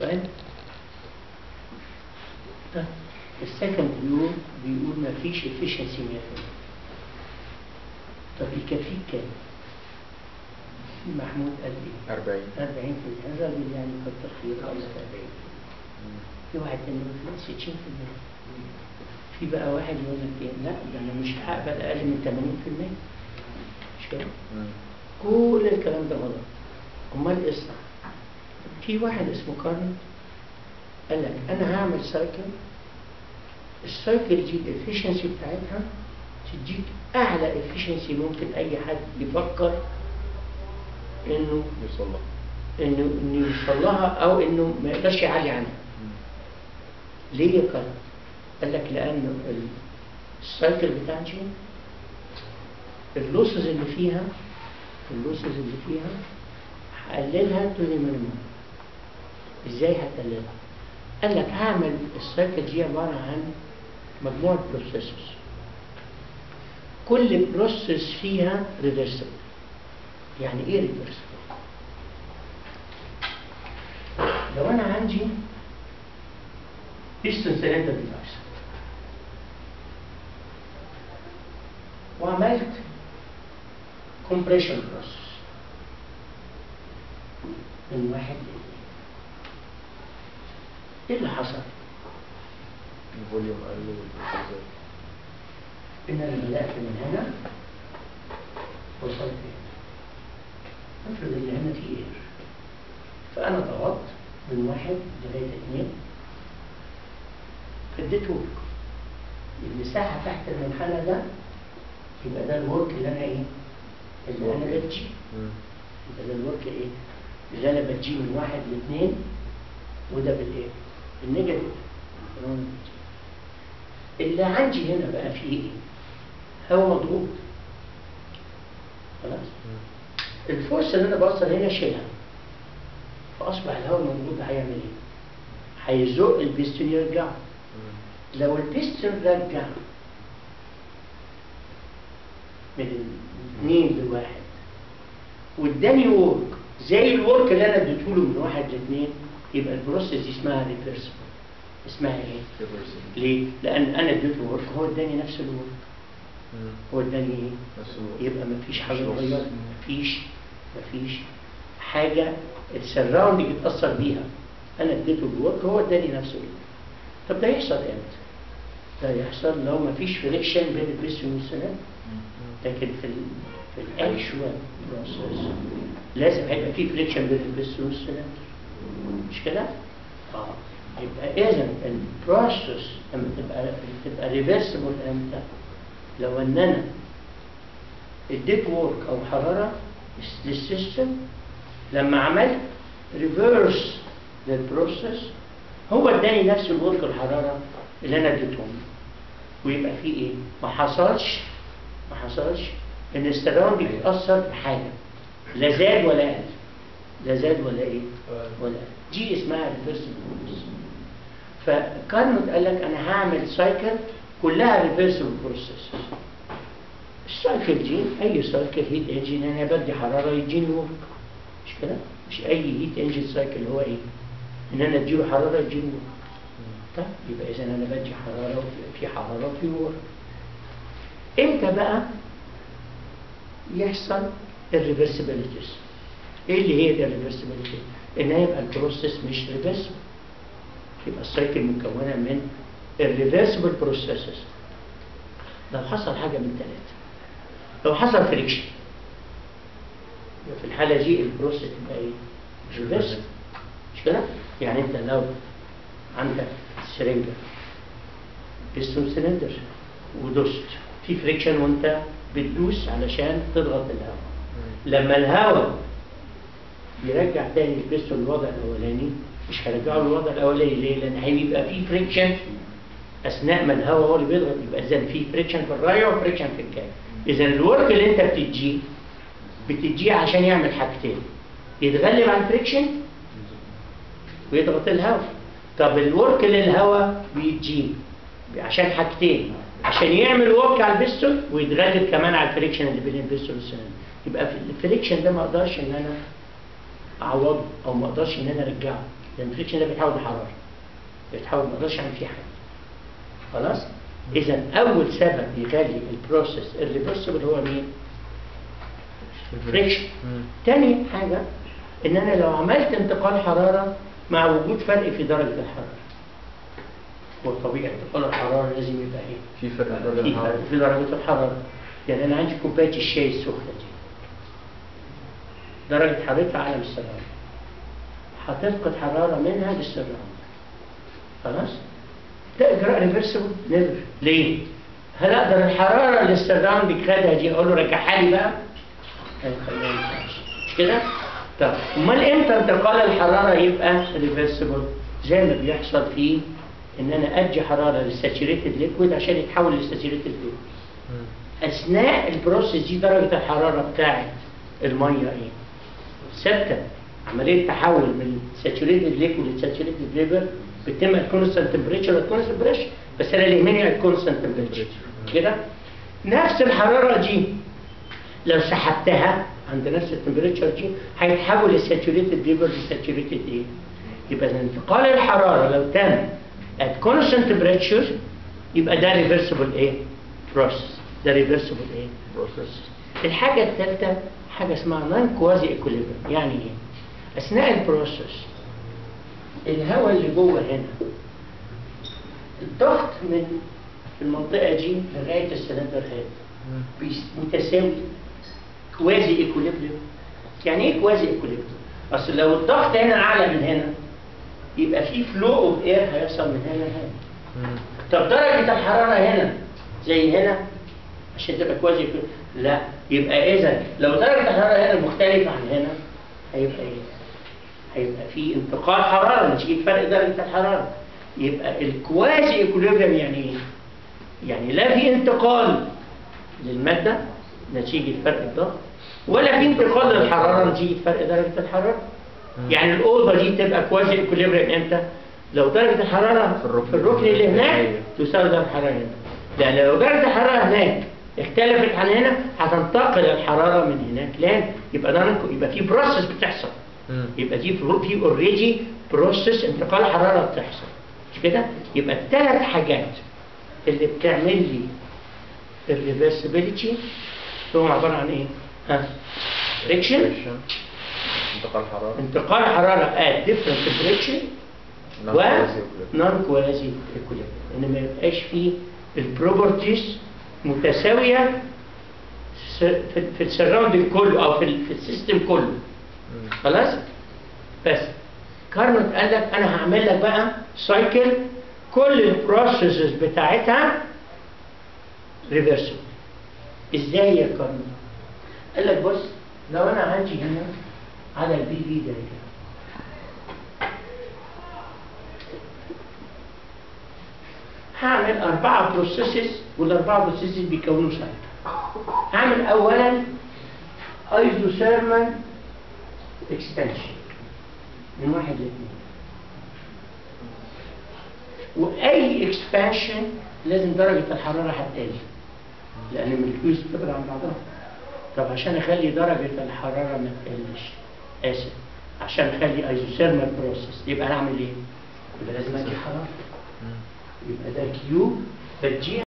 طيب طيب السكند بيقول بيقول ما فيش efficiency 100% طب يكفيك كام؟ محمود قال ايه؟ 40 40 في الراجل يعني كتر خيره قال لك 40 في واحد تاني يقول لك 60 في بقى واحد يقول لك ايه لا ده انا مش هقبل اقل من 80% مش كده؟ كل الكلام ده غلط امال اصنع في واحد اسمه كارل قال لك انا هعمل سايكل السايكل دي الافشنسي بتاعتها تديك اعلى افشنسي ممكن اي حد يفكر انه يوصل لها انه انه يوصل لها او انه ما يقدرش يعلي عنها ليه يا كارل؟ قال لك لان ال- السايكل بتاعتي اللوسز اللي فيها اللوسز اللي فيها هقللها تو مينيمم ازاي هتقللها؟ قال لك هعمل السايكل دي عباره عن مجموعه بروسيسز كل بروسيس فيها ريفرسبل يعني ايه ريفرسبل؟ لو انا عندي piston cylinder device وعملت compression process من واحد لاثنين ايه اللي حصل؟ الفوليوم قل والبروسيس زاد. ان انا بدات من هنا وصلت هنا افرض ان هنا في اير فانا ضغطت من واحد لغايه اثنين اديت ورك المساحه تحت المنحنى ده يبقى ده الورك اللي انا ايه؟ اللي انا بجي مم. يبقى ده الورك ايه؟ اللي انا بجي من واحد لاثنين وده بالايه؟ بالنيجاتيف اللي عندي هنا بقى فيه ايه؟ هو مضغوط خلاص؟ مم. الفرصة اللي انا بوصل هنا شيلها فاصبح الهواء الموجود ده هيعمل ايه؟ هيزق البيستون يرجع مم. لو البيستون رجع من اثنين لواحد واداني ورك زي الورك اللي انا اديته له من واحد لاثنين يبقى البروسيس دي اسمها ريفرسبل اسمها ايه؟ Reversing. ليه؟ لان انا اديته ورك هو اداني نفس الورك مم. هو اداني ايه؟ نفس الوقت. يبقى مفيش حاجه مش اتغيرت loss. مفيش مفيش حاجه السراوندنج اتاثر بيها انا اديته الورك هو اداني نفس الورك طب ده يحصل امتى؟ ده يحصل لو مفيش فريكشن بين البيستون والسنان لكن في ال في الاكشوال بروسيس لازم هيبقى في فريكشن بين البيستون والسنان مش كده؟ اه يبقى اذا البروسيس لما تبقى تبقى ريفرسبل امتى؟ لو ان انا اديت ورك او حراره للسيستم لما عملت ريفيرس للبروسيس هو اداني نفس الورك الحراره اللي انا اديتهم ويبقى في ايه؟ ما حصلش ما حصلش ان السراوند بيتاثر بحاجه لا زاد ولا قل لا زاد ولا ايه؟ ولا قل دي اسمها ريفيرس بروسيس فكارنوت قال لك انا هعمل سايكل كلها ريفيرسبل بروسيس السايكل دي اي سايكل هيت انجن انا بدي حراره يديني ورك مش كده مش اي هيت انجن سايكل هو ايه ان انا اديله حراره يديني ورك طيب يبقى اذا انا بدي حراره وفي- في حراره وفي ورك امتى بقى يحصل الريفرسبيليتيز ايه اللي هي الريفرسبيليتي ان يبقى البروسيس مش ريفرسبل يبقى السايكل مكونه من الريفرسبل بروسيسز لو حصل حاجه من ثلاثه لو حصل فريكشن في الحاله دي البروسيس تبقى ايه؟ مش ريفرسبل مش كده؟ يعني انت لو عندك سرنجه بيستون سلندر ودوست في فريكشن وانت بتدوس علشان تضغط الهواء لما الهواء بيرجع تاني البيستون للوضع الاولاني مش هيرجعه للوضع الاولاني ليه؟ لان هيبقى في فريكشن اثناء ما الهواء هو اللي بيضغط يبقى اذا في فريكشن في الرايه وفريكشن في الكاب اذا الورك اللي انت بتديه بتديه عشان يعمل حاجتين يتغلب على الفريكشن ويضغط الهواء طب الورك اللي الهواء بيديه عشان حاجتين عشان يعمل ورك على البستون ويتغلب كمان على الفريكشن اللي بين البستون والسنان يبقى في الفريكشن ده ما اقدرش ان انا اعوضه او ما اقدرش ان انا ارجعه لان الفريكشن ده بيتحول لحراره بيتحول ما اقدرش اعمل فيه حاجه خلاص اذا اول سبب يخلي البروسيس الريفرسبل هو مين الفريكشن مم. تاني حاجه ان انا لو عملت انتقال حراره مع وجود فرق في درجه الحراره وطبيعي انتقال الحراره لازم يبقى ايه في فرق درجة في فرق الحرارة في درجة الحرارة يعني أنا عندي كوباية الشاي السخنة دي درجة حرارتها أعلى من السراوند هتفقد حرارة منها للسراوند خلاص ده إجراء ريفرسبل نيفر ليه؟ هل أقدر الحرارة اللي السراوند خدها دي أقول له رجعها لي بقى؟ هيخليها ما ينفعش مش كده؟ طب أمال إمتى انتقال الحرارة يبقى ريفرسبل؟ زي ما بيحصل في إن أنا أدي حرارة للساتوريتد ليكويد عشان يتحول للساتوريتد ليكويد مم. اثناء البروسيس دي درجه الحراره بتاعه الميه ايه ثابته عمليه تحول من ساتوريتد ليكويد لساتوريتد فيبر بتتم الكونستانت تمبريتشر والكونستانت بريشر بس انا اللي يهمني الكونستانت تمبريتشر كده نفس الحراره دي لو سحبتها عند نفس التمبريتشر دي هيتحول الساتوريتد فيبر لساتوريتد ايه يبقى انتقال الحراره لو تم at constant temperature يبقى ده ريفرسبل ايه بروسيس ده ريفرسبل ايه بروسيس الحاجة الثالثة حاجة اسمها نون كوازي ايكوليبريم يعني ايه؟ أثناء البروسيس الهواء اللي جوه هنا الضغط من المنطقة دي لغاية السلندر هاد مم. بيس- متساوي كوازي ايكوليبريم يعني ايه كوازي ايكوليبريم؟ أصل لو الضغط هنا أعلى من هنا يبقى في فلو اوف اير هيحصل من هنا لهنا مم. طب درجة الحرارة هنا زي هنا عشان تبقى كويس لا يبقى إذا لو درجة الحرارة هنا مختلفة عن هنا هيبقى إيه؟ هيبقى في انتقال حرارة نتيجة فرق درجة الحرارة يبقى الكوازي ايكوليبريم يعني إيه؟ يعني لا في انتقال للمادة نتيجة فرق الضغط ولا في انتقال للحرارة نتيجة فرق درجة الحرارة مم. يعني الأوضة دي تبقى كوازي ايكوليبريم امتى؟ لو درجة الحرارة في الركن. في الركن اللي هناك أيوة. تساوي درجة الحرارة هنا لأن لو درجة الحرارة هناك اختلفت عن هنا هتنتقل الحرارة من هناك لهنا يبقى ده يبقى في بروسيس بتحصل مم. يبقى دي في اوريدي بروسيس انتقال حرارة بتحصل مش كده؟ يبقى الثلاث حاجات اللي بتعمل لي الريفرسبيليتي هم عبارة عن ايه؟ ها؟ فريكشن Friction. انتقال حرارة انتقال حرارة at different temperature Non و quasi equilibrium. نون كوازي equilibrium ان ما يبقاش فيه البروبرتيز متساويه س- في في السراوندنج كله او في ال- في السيستم كله مم. خلاص بس كارنوت قال لك انا هعمل لك بقى سايكل كل البروسيسز بتاعتها ريفرسبل ازاي يا كارنوت قال لك بص لو انا عندي هنا على البي في ده كده هعمل أربعة بروسيسز والأربعة بروسيسز بيكونوا سايكل هعمل أولا ايزوثيرمال اكستنشن من واحد لاثنين واي اكسبانشن لازم درجه الحراره هتقل لان المولكيولز بتبعد عن بعضها طب عشان اخلي درجه الحراره ما تقلش اسف عشان اخلي ايزوثيرمال بروسيس يبقى انا اعمل ايه؟ يبقى لازم ادي حراره مم. يبقى ده كيو فالجي